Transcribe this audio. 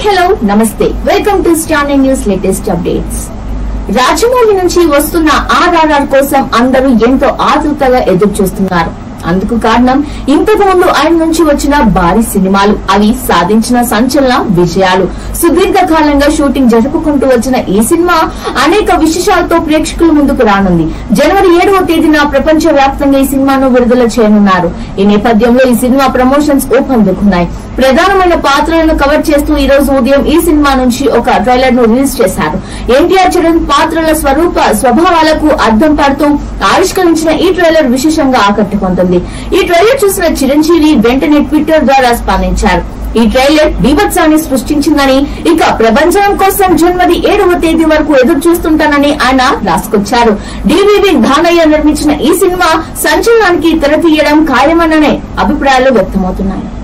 hello నమస్తే welcome to star news latest updates Rajamouli నుంచి వస్తున్న ఆర్ఆర్ఆర్ కోసం అందరూ ఎంతో ఆతృతగా ఎదురు చూస్తున్నారు అందుకు కారణం ఇంతకు ముందు ఆయన నుంచి వచ్చిన భారీ సినిమాలు అవి సాధించిన సంచలన విజయాలు సుదీర్ఘ కాలంగా షూటింగ్ జరుపుకుంటూ వచ్చిన ఈ సినిమా అనేక విశేషాలతో ప్రేక్షకుల ముందుకు రానుంది జనవరి ఏడవ తేదీన ప్రపంచ వ్యాప్తంగా ఈ సినిమాను విడుదల చేయనున్నారు ఈ నేపథ్యంలో ఈ సినిమా ప్రమోషన్స్ ఊపందుకున్నాయి ప్రధానమైన పాత్రలను కవర్ చేస్తూ ఈ రోజు ఉదయం ఈ సినిమా నుంచి ఒక ట్రైలర్ ను రిలీజ్ చేశారు ఎన్టీఆర్ చరణ్ పాత్రల స్వరూప స్వభావాలకు అద్దం పడుతూ ఆవిష్కరించిన ఈ ట్రైలర్ విశేషంగా ఆకట్టుకుంటుంది ఈ ట్రైలర్ చూసిన చిరంజీవి వెంటనే ట్విట్టర్ ద్వారా స్పందించారు ఈ ట్రైలర్ బీభత్సాన్ని సృష్టించిందని ఇక ప్రభంజనం కోసం జనవరి ఏడవ తేదీ వరకు ఎదురు చూస్తుంటానని ఆయన రాసుకొచ్చారు డివివి ధానయ్య నిర్మించిన ఈ సినిమా సంచలనానికి తెరతీయడం ఖాయమన్ననే అభిప్రాయాలు వ్యక్తమవుతున్నాయి